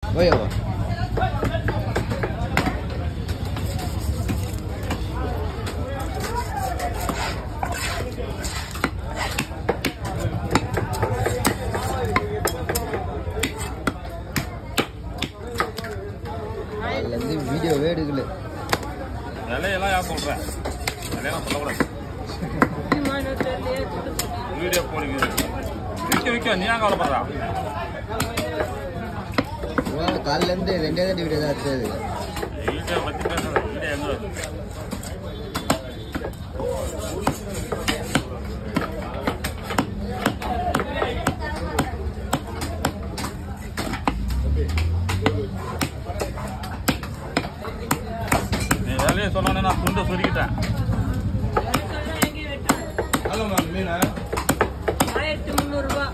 ஓயவா அதுலேருந்து வீடியோவே எடுக்கல விலையெல்லாம் யார் சொல்கிறேன் விலையெல்லாம் சொல்லக்கூடாது வீடியோ போடுங்க விற்க விற்க நீ ஏன் கவலைப்படுறா காலிலேருந்து ரெண்டே ரெண்டு வீடியோ தான் எடுத்தது வீடியோ பற்றி பேசுறது வீடியோ எங்கே நீ வேலையை சொன்னோன்னே நான் துண்டை சுருக்கிட்டேன் ஆயிரத்தி முந்நூறுபா